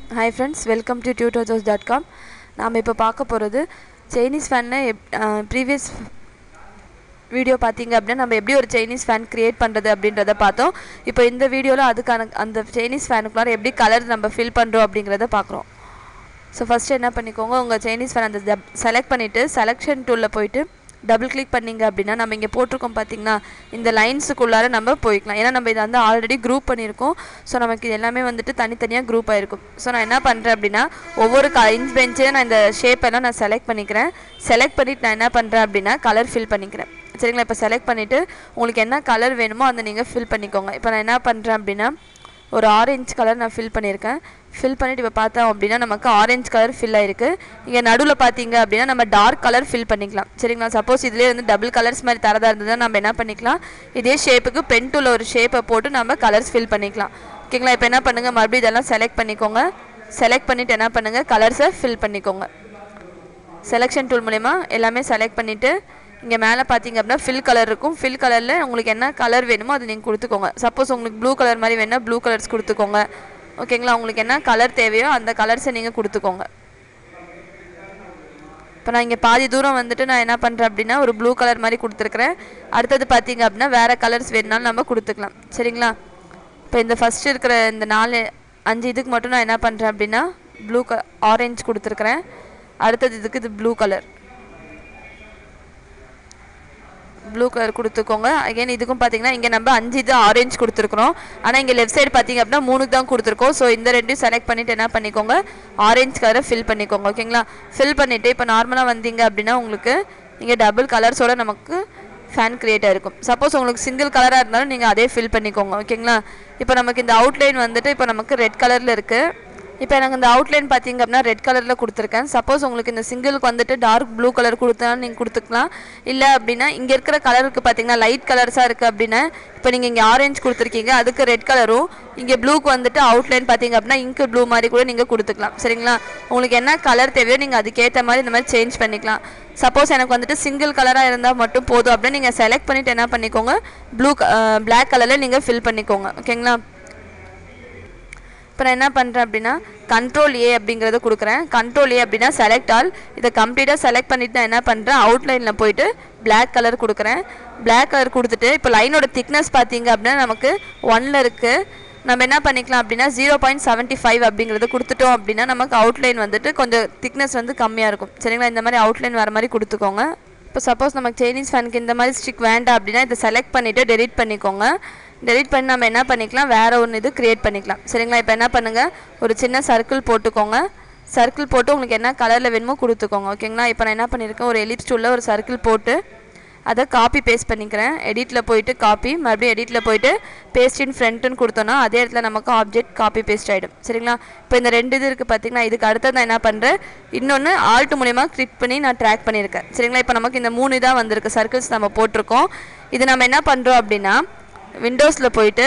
hi friends welcome to tutotodos dot com நாம் இப்போ பார்க்க போகிறது சைனீஸ் ஃபேனில் எப் ப்ரீவியஸ் வீடியோ பார்த்தீங்க அப்படின்னா நம்ம எப்படி ஒரு சைனீஸ் ஃபேன் க்ரியேட் பண்ணுறது அப்படின்றத பார்த்தோம் இப்போ இந்த வீடியோவில் அதுக்கான அந்த சைனீஸ் ஃபேனுக்குள்ளார எப்படி கலர் நம்ம ஃபில் பண்ணுறோம் அப்படிங்கிறத பார்க்குறோம் ஸோ ஃபஸ்ட்டு என்ன பண்ணிக்கோங்க உங்கள் சைனீஸ் ஃபேன் அந்த செலக்ட் பண்ணிவிட்டு செலெக்ஷன் டூலில் போயிட்டு டபுள் கிளிக் பண்ணிங்க அப்படின்னா நம்ம இங்கே போட்டிருக்கோம் பார்த்தீங்கன்னா இந்த லைன்ஸுக்குள்ளார நம்ம போய்க்கலாம் ஏன்னா நம்ம இதை வந்து ஆல்ரெடி குரூப் பண்ணியிருக்கோம் ஸோ நமக்கு இது எல்லாமே வந்துட்டு தனித்தனியாக குரூப் ஆகிருக்கும் ஸோ நான் என்ன பண்ணுறேன் அப்படின்னா ஒவ்வொரு க இன்ச் பெஞ்சையும் நான் இந்த ஷேப் எல்லாம் நான் செலக்ட் பண்ணிக்கிறேன் செலக்ட் பண்ணிவிட்டு நான் என்ன பண்ணுறேன் அப்படின்னா கலர் ஃபில் பண்ணிக்கிறேன் சரிங்களா இப்போ செலக்ட் பண்ணிவிட்டு உங்களுக்கு என்ன கலர் வேணுமோ அதை நீங்கள் ஃபில் பண்ணிக்கோங்க இப்போ நான் என்ன பண்ணுறேன் அப்படின்னா ஒரு ஆரஞ்சு கலர் நான் ஃபில் பண்ணியிருக்கேன் ஃபில் பண்ணிவிட்டு இப்போ பார்த்தோம் அப்படின்னா நமக்கு ஆரஞ்சு கலர் ஃபில் ஆயிருக்கு இங்கே நடுவில் பார்த்தீங்க அப்படின்னா நம்ம டார்க் கலர் ஃபில் பண்ணிக்கலாம் சரிங்களா சப்போஸ் இதுலேயே வந்து டபுள் கலர்ஸ் மாதிரி தரதா இருந்ததுன்னா நம்ம என்ன பண்ணிக்கலாம் இதே ஷேப்புக்கு பென் டூல ஒரு ஷேப்பை போட்டு நம்ம கலர்ஸ் ஃபில் பண்ணிக்கலாம் ஓகேங்களா இப்போ என்ன பண்ணுங்கள் மறுபடியும் இதெல்லாம் செலக்ட் பண்ணிக்கோங்க செலக்ட் பண்ணிவிட்டு என்ன பண்ணுங்கள் கலர்ஸை ஃபில் பண்ணிக்கோங்க செலெக்ஷன் டூல் மூலயமா எல்லாமே செலக்ட் பண்ணிவிட்டு இங்கே மேலே பார்த்தீங்க அப்படின்னா ஃபில் கலர் இருக்கும் ஃபில் கலரில் உங்களுக்கு என்ன கலர் வேணுமோ அது நீங்கள் கொடுத்துக்கோங்க சப்போஸ் உங்களுக்கு ப்ளூ கலர் மாதிரி வேணால் ப்ளூ கலர்ஸ் கொடுத்துக்கோங்க ஓகேங்களா உங்களுக்கு என்ன கலர் தேவையோ அந்த கலர்ஸை நீங்கள் கொடுத்துக்கோங்க இப்போ நான் இங்கே பாதி தூரம் வந்துட்டு நான் என்ன பண்ணுறேன் அப்படின்னா ஒரு ப்ளூ கலர் மாதிரி கொடுத்துருக்குறேன் அடுத்தது பார்த்தீங்க அப்படின்னா வேறு கலர்ஸ் வேணுனாலும் நம்ம கொடுத்துக்கலாம் சரிங்களா இப்போ இந்த ஃபஸ்ட்டு இருக்கிற இந்த நாலு அஞ்சு இதுக்கு மட்டும் நான் என்ன பண்ணுறேன் அப்படின்னா ப்ளூ க ஆரஞ்சு கொடுத்துருக்குறேன் அடுத்தது இதுக்கு இது ப்ளூ கலர் ப்ளூ கலர் கொடுத்துக்கோங்க அகைன் இதுக்கும் பார்த்தீங்கன்னா இங்கே நம்ம அஞ்சு இது ஆரஞ்சு கொடுத்துருக்குறோம் ஆனால் இங்கே லெஃப்ட் சைடு பார்த்தீங்க அப்படின்னா மூணுக்கு தான் கொடுத்துருக்கோம் ஸோ இந்த ரெண்டையும் செலக்ட் பண்ணிவிட்டு என்ன பண்ணிக்கோங்க ஆரஞ்சு கலரை ஃபில் பண்ணிக்கோங்க ஓகேங்களா ஃபில் பண்ணிவிட்டு இப்போ நார்மலாக வந்தீங்க அப்படின்னா உங்களுக்கு இங்கே டபுள் கலர்ஸோட நமக்கு ஃபேன் க்ரியேட் ஆகிருக்கும் சப்போஸ் உங்களுக்கு சிங்கிள் கலராக இருந்தாலும் நீங்கள் அதே ஃபில் பண்ணிக்கோங்க ஓகேங்களா இப்போ நமக்கு இந்த அவுட்லைன் வந்துட்டு இப்போ நமக்கு ரெட் கலரில் இருக்குது இப்போ எனக்கு இந்த அவுட்லைன் பார்த்தீங்க அப்படின்னா ரெட் கலரில் கொடுத்துருக்கேன் சப்போஸ் உங்களுக்கு இந்த சிங்கிளுக்கு வந்துட்டு டார்க் ப்ளூ கலர் கொடுத்தாலும் நீங்கள் கொடுத்துக்கலாம் இல்லை அப்படின்னா இங்கே இருக்கிற கலருக்கு பார்த்தீங்கன்னா லைட் கலர்ஸாக இருக்குது அப்படின்னா இப்போ நீங்கள் இங்கே ஆரஞ்சு கொடுத்துருக்கீங்க அதுக்கு ரெட் கலரும் இங்கே ப்ளூக்கு வந்துட்டு அவுட்லைன் பார்த்தீங்க அப்படின்னா இங்கு ப்ளூ மாதிரி கூட நீங்கள் கொடுத்துக்கலாம் சரிங்களா உங்களுக்கு என்ன கலர் தேவையோ நீங்கள் அதுக்கேற்ற மாதிரி இந்த மாதிரி சேஞ்ச் பண்ணிக்கலாம் சப்போஸ் எனக்கு வந்துட்டு சிங்கிள் கலராக இருந்தால் மட்டும் போதும் அப்படின்னு நீங்கள் செலக்ட் பண்ணிவிட்டு என்ன பண்ணிக்கோங்க ப்ளூ பிளாக் கலரில் நீங்கள் ஃபில் பண்ணிக்கோங்க ஓகேங்களா இப்போ நான் என்ன பண்ணுறேன் அப்படின்னா கண்ட்ரோல் ஏ அப்படிங்கிறத கொடுக்குறேன் கண்ட்ரோல் ஏ அப்படின்னா செலக்ட் ஆல் இதை கம்ப்ளீட்டாக செலக்ட் பண்ணிவிட்டு நான் என்ன பண்ணுறேன் அவுட்லைனில் போயிட்டு பிளாக் கலர் கொடுக்குறேன் பிளாக் கலர் கொடுத்துட்டு இப்போ லைனோட திக்னஸ் பார்த்தீங்க அப்படின்னா நமக்கு ஒன்னில் இருக்குது நம்ம என்ன பண்ணிக்கலாம் அப்படின்னா ஜீரோ பாயிண்ட் செவன்ட்டி ஃபைவ் அப்படிங்கிறது கொடுத்துட்டோம் அப்படின்னா நமக்கு அவுட்லைன் வந்துட்டு கொஞ்சம் திக்னஸ் வந்து கம்மியாக இருக்கும் சரிங்களா இந்த மாதிரி அவுட்லைன் வர மாதிரி கொடுத்துக்கோங்க இப்போ சப்போஸ் நமக்கு சைனீஸ் ஃபேனுக்கு இந்த மாதிரி ஸ்டிக் வேண்டாம் அப்படின்னா இதை செலக்ட் பண்ணிவிட்டு டெலிட் பண்ணிக்கோங்க டெலிட் பண்ணி நம்ம என்ன பண்ணிக்கலாம் வேறு ஒன்று இது க்ரியேட் பண்ணிக்கலாம் சரிங்களா இப்போ என்ன பண்ணுங்கள் ஒரு சின்ன சர்க்கிள் போட்டுக்கோங்க சர்க்கிள் போட்டு உங்களுக்கு என்ன கலரில் வேணுமோ கொடுத்துக்கோங்க ஓகேங்களா இப்போ நான் என்ன பண்ணியிருக்கேன் ஒரு எலிப்ஸ் டூலில் ஒரு சர்க்கிள் போட்டு அதை காப்பி பேஸ்ட் பண்ணிக்கிறேன் எடிட்டில் போயிட்டு காப்பி மறுபடியும் எடிட்டில் போயிட்டு பேஸ்ட் இன் ஃப்ரண்ட்டுன்னு கொடுத்தோன்னா அதே இடத்துல நமக்கு ஆப்ஜெக்ட் காப்பி பேஸ்ட் ஆகிடும் சரிங்களா இப்போ இந்த ரெண்டு இது இருக்குது பார்த்தீங்கன்னா இதுக்கு அடுத்தது நான் என்ன பண்ணுறேன் இன்னொன்று ஆல்ட் மூலிமா கிளிக் பண்ணி நான் ட்ராக் பண்ணியிருக்கேன் சரிங்களா இப்போ நமக்கு இந்த மூணு இதாக வந்திருக்கு சர்க்கிள்ஸ் நம்ம போட்டிருக்கோம் இது நம்ம என்ன பண்ணுறோம் அப்படின்னா விண்டோஸில் போயிட்டு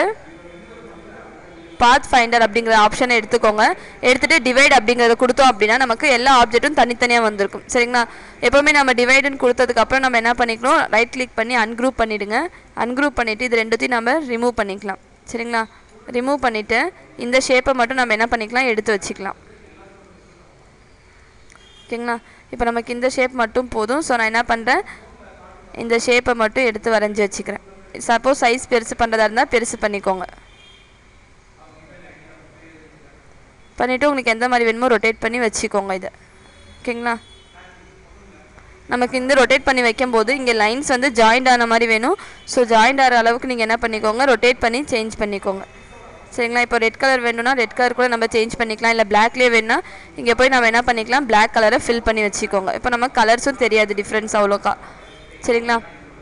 பாத் ஃபைண்டர் அப்படிங்கிற ஆப்ஷனை எடுத்துக்கோங்க எடுத்துகிட்டு டிவைட் அப்படிங்கிறத கொடுத்தோம் அப்படின்னா நமக்கு எல்லா ஆப்ஜெக்ட்டும் தனித்தனியாக வந்திருக்கும் சரிங்களா எப்போவுமே நம்ம டிவைடுன்னு கொடுத்ததுக்கப்புறம் நம்ம என்ன பண்ணிக்கணும் ரைட் கிளிக் பண்ணி அன்குரூப் பண்ணிவிடுங்க அன்குரூப் பண்ணிவிட்டு இது ரெண்டுத்தையும் நம்ம ரிமூவ் பண்ணிக்கலாம் சரிங்களா ரிமூவ் பண்ணிவிட்டு இந்த ஷேப்பை மட்டும் நம்ம என்ன பண்ணிக்கலாம் எடுத்து வச்சுக்கலாம் ஓகேங்களா இப்போ நமக்கு இந்த ஷேப் மட்டும் போதும் ஸோ நான் என்ன பண்ணுறேன் இந்த ஷேப்பை மட்டும் எடுத்து வரைஞ்சி வச்சுக்கிறேன் சப்போஸ் சைஸ் பெருசு பண்ணுறதா இருந்தால் பெருசு பண்ணிக்கோங்க பண்ணிவிட்டு உங்களுக்கு எந்த மாதிரி வேணுமோ ரொட்டேட் பண்ணி வச்சுக்கோங்க இதை ஓகேங்களா நமக்கு இந்த ரொட்டேட் பண்ணி வைக்கும்போது இங்கே லைன்ஸ் வந்து ஜாயிண்ட் ஆன மாதிரி வேணும் ஸோ ஜாயிண்ட் ஆகிற அளவுக்கு நீங்கள் என்ன பண்ணிக்கோங்க ரொட்டேட் பண்ணி சேஞ்ச் பண்ணிக்கோங்க சரிங்களா இப்போ ரெட் கலர் வேணும்னா ரெட் கலர் கூட நம்ம சேஞ்ச் பண்ணிக்கலாம் இல்லை பிளாக்லேயே வேணும்னா இங்கே போய் நம்ம என்ன பண்ணிக்கலாம் பிளாக் கலரை ஃபில் பண்ணி வச்சுக்கோங்க இப்போ நம்ம கலர்ஸும் தெரியாது டிஃப்ரென்ஸ் அவ்வளோக்கா சரிங்களா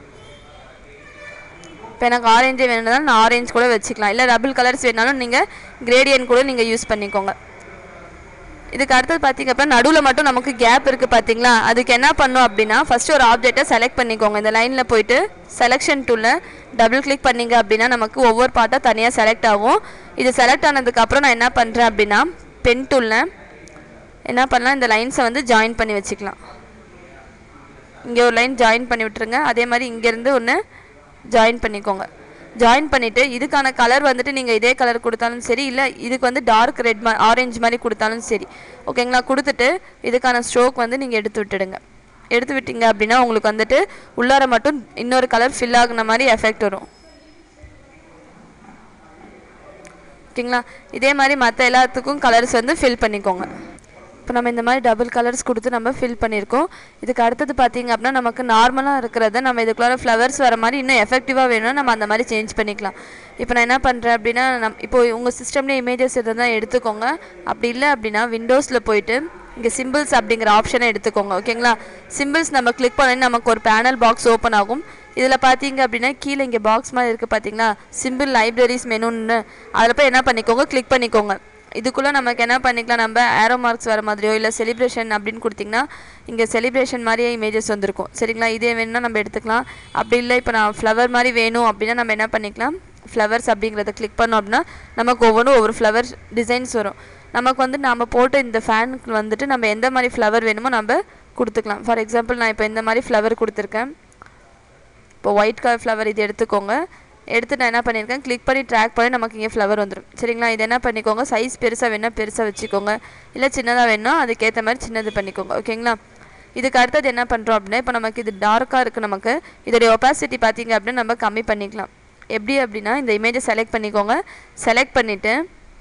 இப்போ எனக்கு ஆரஞ்சே வேணும்னாலும் நான் ஆரஞ்சு கூட வச்சுக்கலாம் இல்லை டபுள் கலர்ஸ் வேணாலும் நீங்கள் கிரேடியன் கூட நீங்கள் யூஸ் பண்ணிக்கோங்க இதுக்கு அடுத்தது பார்த்தீங்க அப்படின்னா நடுவில் மட்டும் நமக்கு கேப் இருக்குது பார்த்தீங்களா அதுக்கு என்ன பண்ணும் அப்படின்னா ஃபஸ்ட்டு ஒரு ஆப்ஜெக்டை செலக்ட் பண்ணிக்கோங்க இந்த லைனில் போயிட்டு செலெக்ஷன் டூலில் டபுள் கிளிக் பண்ணிங்க அப்படின்னா நமக்கு ஒவ்வொரு பார்ட்டாக தனியாக செலக்ட் ஆகும் இது செலக்ட் ஆனதுக்கப்புறம் நான் என்ன பண்ணுறேன் அப்படின்னா பென் டூலில் என்ன பண்ணலாம் இந்த லைன்ஸை வந்து ஜாயின் பண்ணி வச்சுக்கலாம் இங்கே ஒரு லைன் ஜாயின் பண்ணி விட்டுருங்க அதே மாதிரி இங்கேருந்து ஒன்று ஜாயின் பண்ணிக்கோங்க ஜாயின் பண்ணிவிட்டு இதுக்கான கலர் வந்துட்டு நீங்கள் இதே கலர் கொடுத்தாலும் சரி இல்லை இதுக்கு வந்து டார்க் ரெட் மா ஆரஞ்சு மாதிரி கொடுத்தாலும் சரி ஓகேங்களா கொடுத்துட்டு இதுக்கான ஸ்ட்ரோக் வந்து நீங்கள் எடுத்து விட்டுடுங்க எடுத்து விட்டீங்க அப்படின்னா உங்களுக்கு வந்துட்டு உள்ளார மட்டும் இன்னொரு கலர் ஃபில் ஆகுன மாதிரி எஃபெக்ட் வரும் ஓகேங்களா இதே மாதிரி மற்ற எல்லாத்துக்கும் கலர்ஸ் வந்து ஃபில் பண்ணிக்கோங்க இப்போ நம்ம இந்த மாதிரி டபுள் கலர்ஸ் கொடுத்து நம்ம ஃபில் பண்ணியிருக்கோம் இதுக்கு அடுத்தது பார்த்தீங்க அப்படின்னா நமக்கு நார்மலாக இருக்கிறத நம்ம இதுக்குள்ளார ஃப்ளவர்ஸ் வர மாதிரி இன்னும் எஃபெக்டிவாக வேணும்னா நம்ம அந்த மாதிரி சேஞ்ச் பண்ணிக்கலாம் இப்போ நான் என்ன பண்ணுறேன் அப்படின்னா நம் இப்போ உங்கள் சிஸ்டம்லேயே இமேஜஸ் இருந்தால் எடுத்துக்கோங்க அப்படி இல்லை அப்படின்னா விண்டோஸில் போயிட்டு இங்கே சிம்பிள்ஸ் அப்படிங்கிற ஆப்ஷனை எடுத்துக்கோங்க ஓகேங்களா சிம்பிள்ஸ் நம்ம கிளிக் பண்ணி நமக்கு ஒரு பேனல் பாக்ஸ் ஓப்பன் ஆகும் இதில் பார்த்தீங்க அப்படின்னா கீழே இங்கே பாக்ஸ் மாதிரி இருக்குது பார்த்தீங்களா சிம்பிள் லைப்ரரிஸ் மெனுன்னு அதில் போய் என்ன பண்ணிக்கோங்க கிளிக் பண்ணிக்கோங்க இதுக்குள்ளே நமக்கு என்ன பண்ணிக்கலாம் நம்ம ஏரோ மார்க்ஸ் வர மாதிரியோ இல்லை செலிப்ரேஷன் அப்படின்னு கொடுத்திங்கன்னா இங்கே செலிப்ரேஷன் மாதிரியே இமேஜஸ் வந்திருக்கும் சரிங்களா இதே வேணும்னா நம்ம எடுத்துக்கலாம் அப்படி இல்லை இப்போ நான் ஃப்ளவர் மாதிரி வேணும் அப்படின்னா நம்ம என்ன பண்ணிக்கலாம் ஃப்ளவர்ஸ் அப்படிங்கிறத கிளிக் பண்ணோம் அப்படின்னா நமக்கு ஒவ்வொன்றும் ஒவ்வொரு ஃப்ளவர் டிசைன்ஸ் வரும் நமக்கு வந்து நம்ம போட்ட இந்த ஃபேனுக்கு வந்துட்டு நம்ம எந்த மாதிரி ஃப்ளவர் வேணுமோ நம்ம கொடுத்துக்கலாம் ஃபார் எக்ஸாம்பிள் நான் இப்போ இந்த மாதிரி ஃப்ளவர் கொடுத்துருக்கேன் இப்போ ஒயிட் கலர் ஃப்ளவர் இது எடுத்துக்கோங்க எடுத்து நான் என்ன பண்ணியிருக்கேன் கிளிக் பண்ணி ட்ராக் பண்ணி நமக்கு இங்கே ஃப்ளவர் வந்துடும் சரிங்களா இது என்ன பண்ணிக்கோங்க சைஸ் பெருசாக வேணால் பெருசாக வச்சுக்கோங்க இல்லை சின்னதாக வேணும் அதுக்கேற்ற மாதிரி சின்னது பண்ணிக்கோங்க ஓகேங்களா இதுக்கு அடுத்தது என்ன பண்ணுறோம் அப்படின்னா இப்போ நமக்கு இது டார்க்காக இருக்குது நமக்கு இதோடைய ஒப்பாசிட்டி பார்த்தீங்க அப்படின்னா நம்ம கம்மி பண்ணிக்கலாம் எப்படி அப்படின்னா இந்த இமேஜை செலக்ட் பண்ணிக்கோங்க செலக்ட் பண்ணிவிட்டு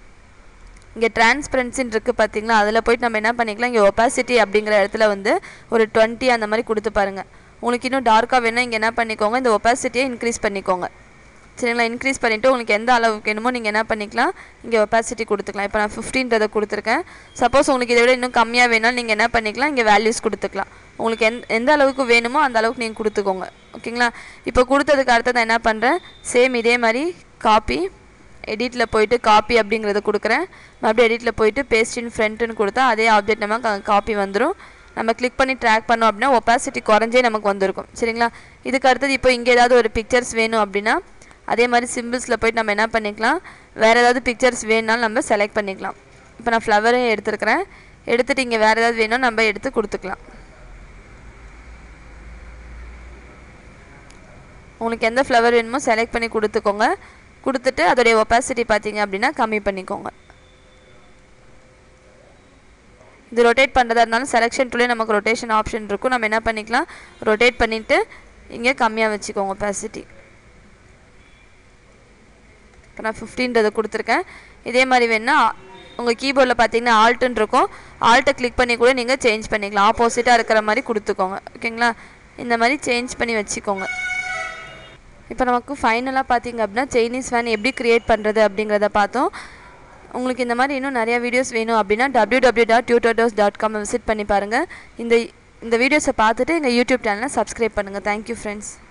இங்கே டிரான்ஸ்பரன்சின்னு இருக்குது பார்த்தீங்களா அதில் போயிட்டு நம்ம என்ன பண்ணிக்கலாம் இங்கே ஒப்பாசிட்டி அப்படிங்கிற இடத்துல வந்து ஒரு டுவெண்ட்டி அந்த மாதிரி கொடுத்து பாருங்கள் உங்களுக்கு இன்னும் டார்க்காக வேணும் இங்கே என்ன பண்ணிக்கோங்க இந்த ஒப்பாசிட்டியை இன்க்ரீஸ் பண்ணிக்கோங்க சரிங்களா இன்க்ரீஸ் பண்ணிவிட்டு உங்களுக்கு எந்த அளவுக்கு வேணுமோ நீங்கள் என்ன பண்ணிக்கலாம் இங்கே ஒப்பாசிட்டி கொடுத்துக்கலாம் இப்போ நான் ஃபிஃப்டீன்றதை கொடுத்துருக்கேன் சப்போஸ் உங்களுக்கு இதை விட இன்னும் கம்மியாக வேணாலும் நீங்கள் என்ன பண்ணிக்கலாம் இங்கே வேல்யூஸ் கொடுத்துக்கலாம் உங்களுக்கு எந்த எந்த அளவுக்கு வேணுமோ அந்த அளவுக்கு நீங்கள் கொடுத்துக்கோங்க ஓகேங்களா இப்போ கொடுத்ததுக்கு அடுத்தது என்ன பண்ணுறேன் சேம் இதே மாதிரி காப்பி எடிட்டில் போயிட்டு காப்பி அப்படிங்கிறத கொடுக்குறேன் மறுபடியும் எடிட்டில் போயிட்டு பேஸ்ட் இன் ஃப்ரண்ட்டுன்னு கொடுத்தா அதே ஆப்ஜெக்ட் நம்ம காப்பி வந்துடும் நம்ம கிளிக் பண்ணி ட்ராக் பண்ணோம் அப்படின்னா ஒப்பாசிட்டி குறைஞ்சே நமக்கு வந்திருக்கும் சரிங்களா இதுக்கு அடுத்தது இப்போ இங்கே ஏதாவது ஒரு பிக்சர்ஸ் வேணும் அப்படின்னா அதே மாதிரி சிம்பிள்ஸில் போயிட்டு நம்ம என்ன பண்ணிக்கலாம் வேறு ஏதாவது பிக்சர்ஸ் வேணுனாலும் நம்ம செலக்ட் பண்ணிக்கலாம் இப்போ நான் ஃப்ளவரே எடுத்துருக்கிறேன் எடுத்துகிட்டு இங்கே வேறு ஏதாவது வேணும் நம்ம எடுத்து கொடுத்துக்கலாம் உங்களுக்கு எந்த ஃப்ளவர் வேணுமோ செலக்ட் பண்ணி கொடுத்துக்கோங்க கொடுத்துட்டு அதோடைய ஒப்பாசிட்டி பார்த்தீங்க அப்படின்னா கம்மி பண்ணிக்கோங்க இது ரொட்டேட் பண்ணுறதா இருந்தாலும் செலெக்ஷன் டூலே நமக்கு ரொட்டேஷன் ஆப்ஷன் இருக்கும் நம்ம என்ன பண்ணிக்கலாம் ரொட்டேட் பண்ணிவிட்டு இங்கே கம்மியாக வச்சுக்கோங்க ஒப்பாசிட்டி இப்போ நான் ஃபிஃப்டீன்றதை கொடுத்துருக்கேன் இதே மாதிரி வேணால் உங்கள் கீபோர்டில் பார்த்தீங்கன்னா ஆல்ட்டுன்னு இருக்கும் ஆல்ட்டை கிளிக் பண்ணி கூட நீங்கள் சேஞ்ச் பண்ணிக்கலாம் ஆப்போசிட்டாக இருக்கிற மாதிரி கொடுத்துக்கோங்க ஓகேங்களா இந்த மாதிரி சேஞ்ச் பண்ணி வச்சுக்கோங்க இப்போ நமக்கு ஃபைனலாக பார்த்தீங்க அப்படின்னா சைனீஸ் ஃபேன் எப்படி க்ரியேட் பண்ணுறது அப்படிங்கிறத பார்த்தோம் உங்களுக்கு இந்த மாதிரி இன்னும் நிறையா வீடியோஸ் வேணும் அப்படின்னா W W dot tutotodos dot com visit பண்ணி பாருங்கள் இந்த இந்த வீடியோஸை பார்த்துட்டு எங்கள் யூடியூப் சேனலை சப்ஸ்கிரைப் பண்ணுங்கள் தேங்க்யூ ஃப்ரெண்ட்ஸ்